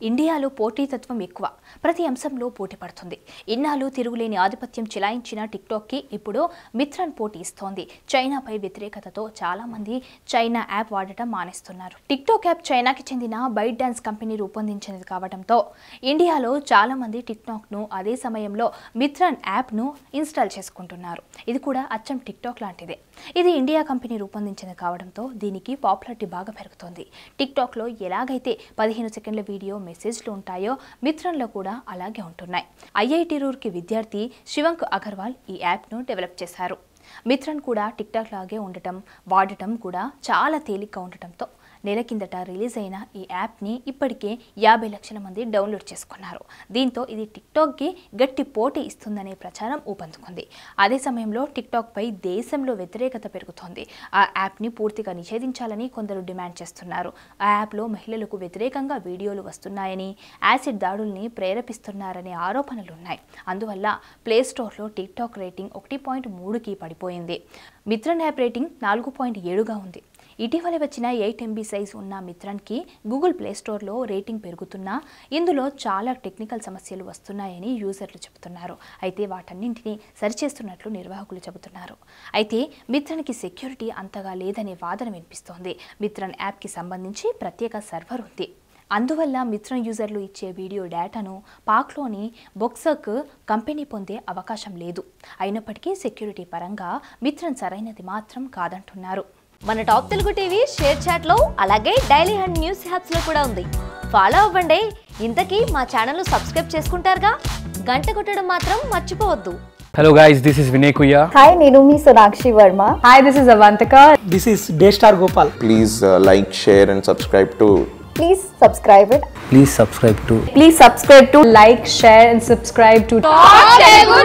ఇండియాలో పోటీతత్వం ఎక్కువ ప్రతి అంశంలో పోటీ పడుతుంది ఇన్నాళ్ళు తిరుగులేని ఆధిపత్యం చిలాయించిన టిక్టాక్కి ఇప్పుడు మిత్రన్ పోటీ ఇస్తోంది చైనాపై వ్యతిరేకతతో చాలా మంది చైనా యాప్ వాడటం మానేస్తున్నారు టిక్టాక్ యాప్ చైనాకి చెందిన బైట్ డాన్స్ కంపెనీ రూపొందించినది కావడంతో ఇండియాలో చాలా మంది టిక్టాక్ను అదే సమయంలో మిత్రన్ యాప్ను ఇన్స్టాల్ చేసుకుంటున్నారు ఇది కూడా అచ్చం టిక్టాక్ లాంటిదే ఇది ఇండియా కంపెనీ రూపొందించినది కావడంతో దీనికి పాపులారిటీ బాగా పెరుగుతోంది టిక్టాక్లో ఎలాగైతే పదిహేను సెకండ్ల వీడియో మెసేజ్లు ఉంటాయో మిత్రంలో కూడా అలాగే ఉంటున్నాయి ఐఐటి రూర్కి విద్యార్థి శివంక్ అగర్వాల్ ఈ యాప్ను డెవలప్ చేశారు మిత్రన్ కూడా టిక్టాక్ లాగే ఉండటం వాడటం కూడా చాలా తేలిగ్గా ఉండటంతో నెల కిందట రిలీజ్ అయిన ఈ యాప్ని ఇప్పటికే యాభై లక్షల మంది డౌన్లోడ్ చేసుకున్నారు దీంతో ఇది టిక్టాక్కి గట్టి పోటీ ఇస్తుందనే ప్రచారం ఊపందుకుంది అదే సమయంలో టిక్టాక్పై దేశంలో వ్యతిరేకత పెరుగుతోంది ఆ యాప్ని పూర్తిగా నిషేధించాలని కొందరు డిమాండ్ చేస్తున్నారు ఆ యాప్లో మహిళలకు వ్యతిరేకంగా వీడియోలు వస్తున్నాయని యాసిడ్ దాడుల్ని ప్రేరేపిస్తున్నారనే ఆరోపణలున్నాయి అందువల్ల ప్లే స్టోర్లో టిక్టాక్ రేటింగ్ ఒకటి పాయింట్ మూడుకి పడిపోయింది మిత్రన్ యాప్ రేటింగ్ నాలుగు పాయింట్ ఏడుగా ఉంది ఇటీవల వచ్చిన ఎయిట్ ఎంబీ సైజ్ ఉన్న మిత్రన్కి గూగుల్ ప్లే స్టోర్లో రేటింగ్ పెరుగుతున్నా ఇందులో చాలా టెక్నికల్ సమస్యలు వస్తున్నాయని యూజర్లు చెబుతున్నారు అయితే వాటన్నింటినీ సరిచేస్తున్నట్లు నిర్వాహకులు చెబుతున్నారు అయితే మిత్రన్కి సెక్యూరిటీ అంతగా లేదనే వాదన వినిపిస్తోంది మిత్రన్ యాప్కి సంబంధించి ప్రత్యేక సర్వర్ ఉంది అందువల్ల మిత్రన్ యూజర్లు ఇచ్చే వీడియో డేటాను పాక్లోని బొక్సక్ కంపెనీ పొందే అవకాశం లేదు అయినప్పటికీ సెక్యూరిటీ పరంగా మిత్రన్ సరైనది మాత్రం కాదంటున్నారు మన top Telugu TV ShareChat లో అలాగే డైలీ హండ్ న్యూస్ హ్యాప్స్ లో కూడా ఉంది ఫాలో అవ్వండి ఇంతకీ మా ఛానల్ సబ్స్క్రైబ్ చేసుకుంటారుగా గంట కొట్టడం మాత్రం మర్చిపోవద్దు Hello guys, this is Vinay Kuya. Hi, నేను మీ Sonakshi Varma Hi, this is Avantika. This is Daystar Gopal. please uh, like, share, and subscribe to please subscribe it Please subscribe to Please subscribe to like, share, and subscribe to Top Telugu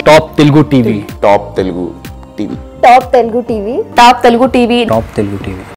TV. Top Telugu TV. Top Telugu TV Top Telugu TV. Top Telugu TV.